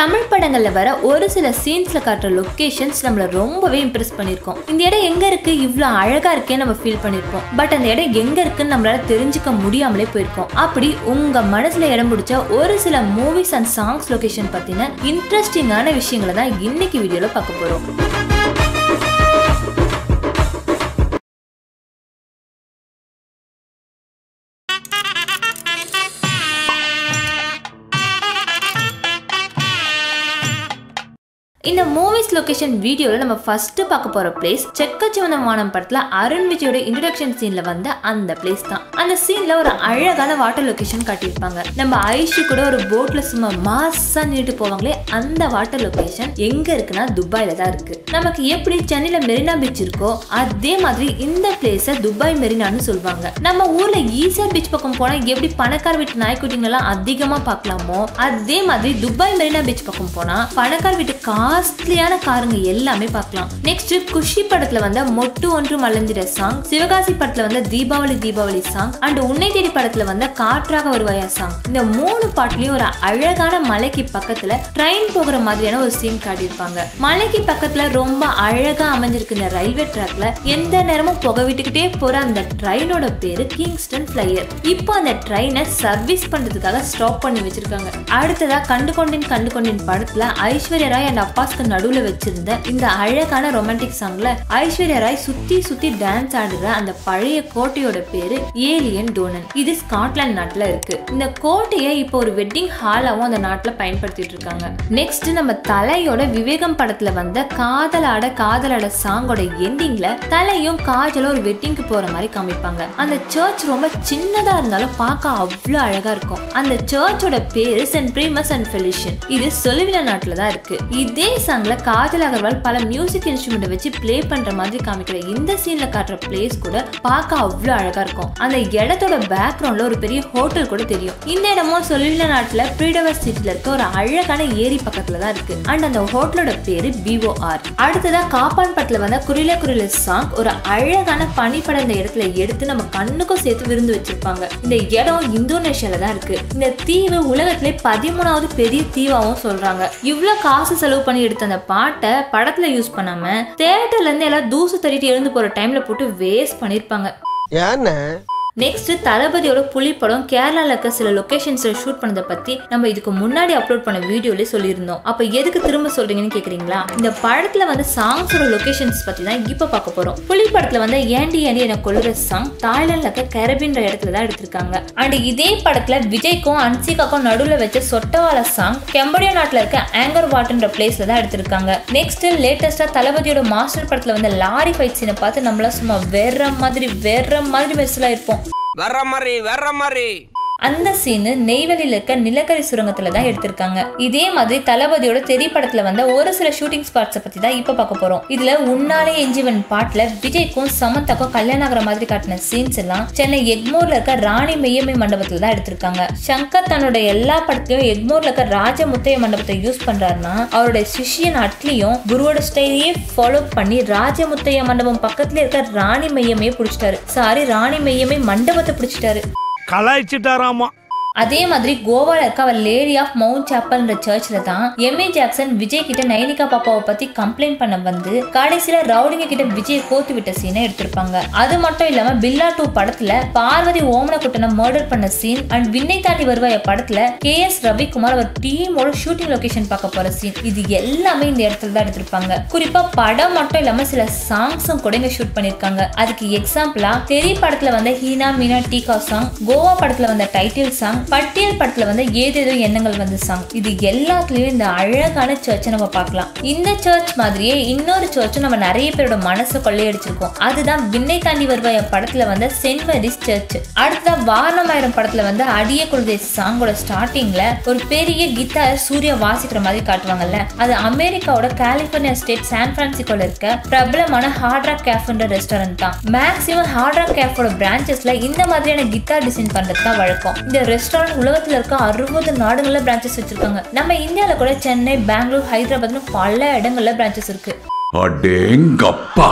தமிழ் படங்கள்ல வர ஒரு சில சீன்ஸ்ல காட்டுற லொகேஷன்ஸ் நம்மள ரொம்பவே இம்ப்ரெஸ் பண்ணிருக்கோம் இந்த இடம் எங்க இருக்கு இவ்ளோ அழகா இருக்கே நம்ம ஃபீல் பண்ணிருப்போம் பட் அந்த இடம் எங்க இருக்குன்னு நம்மளால தெரிஞ்சுக்க முடியாமலே போயிருக்கோம் அப்படி உங்க மனசுல இடம் பிடிச்ச ஒரு சில மூவிஸ் அண்ட் சாங்ஸ் லொகேஷன் பத்தின இன்ட்ரெஸ்டிங்கான விஷயங்களை தான் இன்னைக்கு வீடியோல பார்க்க போறோம் இந்த மூவிஸ் லொகேஷன் வீடியோல நம்ம ஃபர்ஸ்ட் பார்க்க போற பிளேஸ் செக்கச்சிவந்த வானம் படத்துல அருண் விஜயோட இன்ட்ரடக்ஷன் சீன்ல வந்த அந்த பிளேஸ் தான் அந்த சீன்ல ஒரு அழகான வாட்டர் லொகேஷன் காட்டியிருப்பாங்க நம்ம ஐஷு கூட ஒரு போட்ல சும்மா மாசா நீட்டு போவாங்களே அந்த வாட்டர் லொகேஷன் எங்க இருக்குன்னா துபாயில தான் இருக்கு நமக்கு எப்படி சென்னையில மெரினா பீச் இருக்கோ அதே மாதிரி இந்த பிளேஸ துபாய் மெரினான்னு சொல்லுவாங்க நம்ம ஊர்ல ஈசியா பீச் பக்கம் போனா எப்படி பணக்கார வீட்டு நாய்க்குட்டிங்களெல்லாம் அதிகமா பார்க்கலாமோ அதே மாதிரி துபாய் மெரினா பீச் பக்கம் போனா பணக்கார வீட்டு காஸ்ட்லியான காருங்க எல்லாமே பார்க்கலாம் நெக்ஸ்ட் குஷி படத்துல வந்த மொட்டு ஒன்று மலர்ந்திட சாங் சிவகாசி படத்துல வந்த தீபாவளி தீபாவளி சாங் அண்ட் உன்னை தேடி படத்துல வந்த காற்றாக வருவாயா சாங் இந்த மூணு பாட்டுலயும் ஒரு அழகான மலைக்கு பக்கத்துல ட்ரெயின் போகிற மாதிரியான ஒரு சீன் காட்டியிருப்பாங்க மலைக்கு பக்கத்துல ரொம்ப அழகா அமைஞ்சிருக்கு இந்த ரயில்வே ட்ராக்ல எந்த நேரமும் புகை விட்டுக்கிட்டே போற அந்த ட்ரெயினோட பேரு கிங்ஸ்டன் ஃபிளையர் இப்போ அந்த ட்ரெயினை சர்வீஸ் பண்றதுக்காக ஸ்டாப் பண்ணி வச்சிருக்காங்க அடுத்ததா கண்டு கொண்டேன் கண்டு கொண்டேன் படத்துல ஐஸ்வர்யா ராய் அண்ட் அப்பாஸ்க்கு நடுவுல வச்சிருந்த இந்த அழகான ரொமான்டிக் சாங்ல ஐஸ்வர்யா ராய் சுத்தி சுத்தி டான்ஸ் ஆடுற அந்த பழைய கோட்டையோட பேரு ஏலியன் டோனன் இது ஸ்காட்லாந்து நாட்டுல இருக்கு இந்த கோட்டையை இப்போ ஒரு வெட்டிங் ஹாலாவும் அந்த நாட்டுல பயன்படுத்திட்டு இருக்காங்க நெக்ஸ்ட் நம்ம தலையோட விவேகம் படத்துல வந்த காதலாட காதலாட சாங்கோட எண்டிங்ல தலையும் காஜலும் ஒரு வெட்டிங்க்கு போற மாதிரி காமிப்பாங்க அந்த சர்ச் ரொம்ப சின்னதா இருந்தாலும் பார்க்க அவ்வளவு அழகா இருக்கும் அந்த சர்ச்சோட பேரு சென்ட் பிரீமஸ் அண்ட் ஃபெலிஷன் இது சொலுவில நாட்டுல தான் இருக்கு இதே சாங்ல காஜல் அகர்வால் பல மியூசிக் இன்ஸ்ட்ருமெண்ட் வச்சு ப்ளே பண்ற மாதிரி காமிக்கிற இந்த சீன்ல காட்டுற பிளேஸ் கூட பார்க்க அவ்வளவு அழகா இருக்கும் அந்த இடத்தோட பேக்ரவுண்ட்ல ஒரு பெரிய ஹோட்டல் கூட தெரியும் இந்த இடமும் சொலுவில நாட்டுல பிரீடவர் சிட்டில இருக்க ஒரு அழகான ஏரி பக்கத்துல தான் இருக்கு அண்ட் அந்த ஹோட்டலோட பேரு பிஓஆர் அடுத்ததா காப்பான் படத்துல வந்த குரில குரில சாங் ஒரு அழகான பனி படர்ந்த இடத்துல எடுத்து நம்ம கண்ணுக்கும் சேர்த்து விருந்து வச்சிருப்பாங்க இந்த இடம் இந்தோனேஷியால தான் இருக்கு இந்த தீவு உலகத்திலே பதிமூணாவது பெரிய தீவாவும் சொல்றாங்க இவ்வளவு காசு செலவு பண்ணி எடுத்த அந்த பாட்டை படத்துல யூஸ் பண்ணாம தேட்டர்ல இருந்து எல்லாம் தூசு தட்டிட்டு எழுந்து போற டைம்ல போட்டு வேஸ்ட் பண்ணிருப்பாங்க ஏன்னு நெக்ஸ்ட் தளபதியோட புலி படம் கேரளால இருக்க சில லொகேஷன்ஸ்ல ஷூட் பண்ணதை பத்தி நம்ம இதுக்கு முன்னாடி அப்லோட் பண்ண வீடியோலயே சொல்லியிருந்தோம் அப்ப எதுக்கு திரும்ப சொல்றீங்கன்னு கேக்குறீங்களா இந்த படத்துல வந்து சாங்ஸோட லொகேஷன்ஸ் பத்தி தான் இப்ப பார்க்க போறோம் புலி படத்துல வந்து ஏண்டி ஏண்டி என கொள்ளுற சாங் தாய்லாந்துல இருக்க கரபின்ற இடத்துல தான் எடுத்திருக்காங்க அண்ட் இதே படத்துல விஜய்க்கும் அன்சிகாக்கும் நடுவுல வச்ச சொட்டவால சாங் கெம்போடியா நாட்டுல இருக்க ஆங்கர் வாட்ன்ற பிளேஸ்ல தான் எடுத்திருக்காங்க நெக்ஸ்ட் லேட்டஸ்டா தளபதியோட மாஸ்டர் படத்துல வந்து லாரி ஃபைட் சீனை பார்த்து நம்மள சும்மா வேற மாதிரி வேற மாதிரி மெஸ்ல இருப்போம் வர்ற மாதிரி வர்ற மாதிரி அந்த சீனு நெய்வேலியில இருக்க நிலக்கரி சுரங்கத்துல தான் எடுத்திருக்காங்க இதே மாதிரி தளபதியோட தெரி படத்துல வந்த ஒரு சில ஷூட்டிங் ஸ்பாட்ஸை பத்தி தான் இப்ப பார்க்க போறோம் இதுல உன்னாலே எஞ்சிவன் பாட்டுல விஜய்க்கும் சமந்தாக்கும் கல்யாணம் ஆகிற மாதிரி காட்டின சீன்ஸ் எல்லாம் சென்னை எக்மோர்ல இருக்க ராணி மெய்யம்மை மண்டபத்துல தான் எடுத்திருக்காங்க சங்கர் தன்னோட எல்லா படத்துலயும் எக்மோர்ல இருக்க ராஜமுத்தைய மண்டபத்தை யூஸ் பண்றாருன்னா அவருடைய சிஷியன் அட்லியும் குருவோட ஸ்டைலையே ஃபாலோ பண்ணி ராஜமுத்தைய மண்டபம் பக்கத்துல இருக்க ராணி மெய்யமையே பிடிச்சிட்டாரு சாரி ராணி மெய்யமை மண்டபத்தை பிடிச்சிட்டாரு கலாய்ச்சிட்டாராமா அதே மாதிரி கோவால இருக்க அவர் லேடி ஆஃப் மவுண்ட் சாப்பல்ன்ற சர்ச்ல தான் எம்ஏ ஜாக்சன் விஜய் கிட்ட நைனிகா பாப்பாவை பத்தி கம்ப்ளைண்ட் பண்ண வந்து கடைசியில ரவுடிங்க கிட்ட விஜய் கோத்து விட்ட சீனை எடுத்திருப்பாங்க அது மட்டும் இல்லாம பில்லா டூ படத்துல பார்வதி ஓமனக்குட்டனை மர்டர் பண்ண சீன் அண்ட் விண்ணை தாண்டி வருவாய படத்துல கே எஸ் ரவிக்குமார் அவர் டீமோட ஷூட்டிங் லொகேஷன் பார்க்க போற சீன் இது எல்லாமே இந்த இடத்துல தான் எடுத்திருப்பாங்க குறிப்பா படம் மட்டும் இல்லாம சில சாங்ஸும் கூட இங்க ஷூட் பண்ணிருக்காங்க அதுக்கு எக்ஸாம்பிளா தெரி படத்துல வந்த ஹீனா மீனா டீகா சாங் கோவா படத்துல வந்த டைட்டில் சாங் பட்டியல் படத்துல வந்து ஏதேதோ எண்ணங்கள் வந்து சாங் இது எல்லாத்துலயும் இந்த அழகான சர்ச்சை நம்ம பார்க்கலாம் இந்த சர்ச் மாதிரியே இன்னொரு சர்ச்சும் நம்ம நிறைய பேரோட மனசை கொள்ளையடிச்சிருக்கோம் அதுதான் விண்ணை தாண்டி வருவாய படத்துல வந்த சென்ட் மேரிஸ் சர்ச் அடுத்ததா வாரணமாயிரம் படத்துல வந்து அடிய குழந்தை சாங்கோட ஸ்டார்டிங்ல ஒரு பெரிய கிட்டார் சூர்யா வாசிக்கிற மாதிரி காட்டுவாங்கல்ல அது அமெரிக்காவோட கலிபோர்னியா ஸ்டேட் சான் பிரான்சிகோல இருக்க பிரபலமான ஹார்ட் ராக் கேஃப்ன்ற ரெஸ்டாரண்ட் தான் மேக்ஸிமம் ஹார்ட் ராக் கேஃபோட பிரான்ச்சஸ்ல இந்த மாதிரியான கிட்டார் டிசைன் பண்றது தான் வழக்கம் இந்த ரெஸ்டாரண்ட் உலகத்துல இருக்க அறுபது நாடுகள்ல பிரான்ச்சஸ் வச்சிருக்காங்க நம்ம இந்தியால கூட சென்னை பெங்களூர் ஹைதராபாத்னு பல இடங்கள்ல பிரான்ச்சஸ் இருக்கு அடேங்கப்பா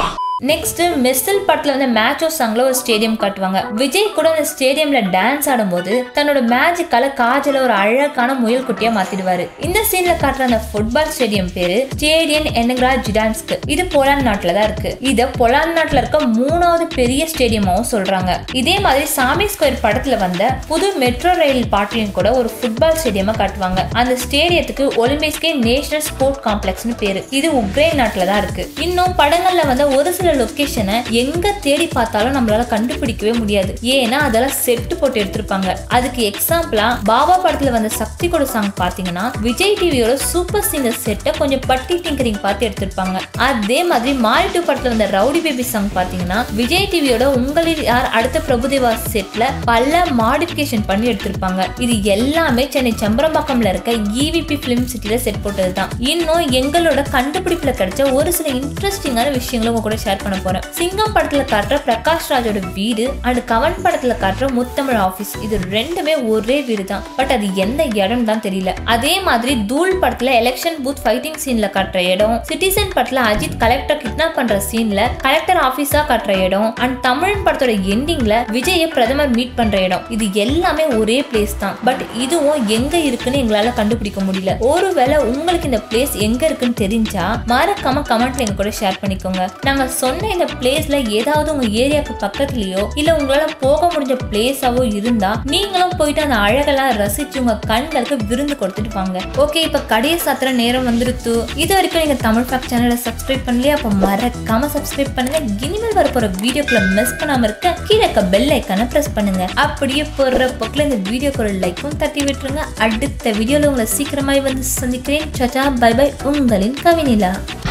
நெக்ஸ்ட் மெஸ்ஸல் படத்துல வந்து மேட்ச் ஆஃப் சாங்ல ஒரு ஸ்டேடியம் காட்டுவாங்க விஜய் கூட அந்த ஸ்டேடியம்ல டான்ஸ் ஆடும்போது தன்னோட மேஜிக்கால காஜல ஒரு அழகான முயல் குட்டியா மாத்திடுவாரு இந்த சீன்ல காட்டுற அந்த ஃபுட்பால் ஸ்டேடியம் பேரு ஸ்டேடியன் என்னங்கிற ஜிடான்ஸ்க்கு இது போலாந்து நாட்டுல தான் இருக்கு இத போலாந்து நாட்டுல இருக்க மூணாவது பெரிய ஸ்டேடியமாவும் சொல்றாங்க இதே மாதிரி சாமி ஸ்கொயர் படத்துல வந்த புது மெட்ரோ ரயில் பாட்டிலையும் கூட ஒரு ஃபுட்பால் ஸ்டேடியமா காட்டுவாங்க அந்த ஸ்டேடியத்துக்கு ஒலிம்பிக்ஸ்கே நேஷனல் ஸ்போர்ட் காம்ப்ளெக்ஸ்னு பேரு இது உக்ரைன் நாட்டுல தான் இருக்கு இன்னும் படங்கள்ல வந்த ஒரு சில லொகேஷனை எங்க தேடி பார்த்தாலும் நம்மளால கண்டுபிடிக்கவே முடியாது ஏன்னா அதெல்லாம் செட்டு போட்டு எடுத்திருப்பாங்க அதுக்கு எக்ஸாம்பிளா பாபா படத்துல வந்த சக்தி கொடு சாங் பாத்தீங்கன்னா விஜய் டிவியோட சூப்பர் சிங்கர் செட்டை கொஞ்சம் பட்டி டிங்கரிங் பார்த்து எடுத்திருப்பாங்க அதே மாதிரி மாரி டூ படத்துல வந்த ரவுடி பேபி சாங் பாத்தீங்கன்னா விஜய் டிவியோட உங்களில் யார் அடுத்த பிரபுதேவா செட்ல பல மாடிஃபிகேஷன் பண்ணி எடுத்திருப்பாங்க இது எல்லாமே சென்னை செம்பரம்பாக்கம்ல இருக்க இவிபி பிலிம் சிட்டில செட் போட்டது தான் இன்னும் எங்களோட கண்டுபிடிப்புல கிடைச்ச ஒரு சில இன்ட்ரெஸ்டிங்கான விஷயங்களை உங்க கூட ஷேர் பண்ண போறேன் சிங்கம் படத்துல காட்டுற பிரகாஷ் ராஜோட வீடு அண்ட் கவன் படத்துல காட்டுற முத்தமிழ் ஆபீஸ் இது ரெண்டுமே ஒரே வீடு தான் பட் அது எந்த இடம் தான் தெரியல அதே மாதிரி தூள் படத்துல எலெக்ஷன் பூத் ஃபைட்டிங் சீன்ல காட்டுற இடம் சிட்டிசன் படத்துல அஜித் கலெக்டர் கிட்னாப் பண்ற சீன்ல கலெக்டர் ஆபீஸா காட்டுற இடம் அண்ட் தமிழன் படத்தோட எண்டிங்ல விஜய பிரதமர் மீட் பண்ற இடம் இது எல்லாமே ஒரே பிளேஸ் தான் பட் இதுவும் எங்க இருக்குன்னு எங்களால கண்டுபிடிக்க முடியல ஒருவேளை உங்களுக்கு இந்த பிளேஸ் எங்க இருக்குன்னு தெரிஞ்சா மறக்காம கமெண்ட்ல எங்க கூட ஷேர் பண்ணிக்கோங்க நாங்க சொன்ன இந்த பிளேஸ்ல ஏதாவது உங்க ஏரியாவுக்கு பக்கத்துலயோ இல்ல உங்களால போக முடிஞ்ச பிளேஸாவோ இருந்தா நீங்களும் போயிட்டு அந்த அழகெல்லாம் ரசிச்சு உங்க கண்களுக்கு விருந்து கொடுத்துட்டு வாங்க ஓகே இப்ப கடையை சாத்துற நேரம் வந்துருத்து இது வரைக்கும் நீங்க தமிழ் ஃபேக்ட் சேனலை சப்ஸ்கிரைப் பண்ணலையா அப்ப மறக்காம சப்ஸ்கிரைப் பண்ணுங்க இனிமேல் வரப்போற வீடியோக்குள்ள மிஸ் பண்ணாம இருக்க கீழே இருக்க பெல் ஐக்கான பிரஸ் பண்ணுங்க அப்படியே போடுற பக்கம் இந்த வீடியோக்கு ஒரு லைக்கும் தட்டி விட்டுருங்க அடுத்த வீடியோல உங்களை சீக்கிரமாய் வந்து சந்திக்கிறேன் சச்சா பை பை உங்களின் கவினிலா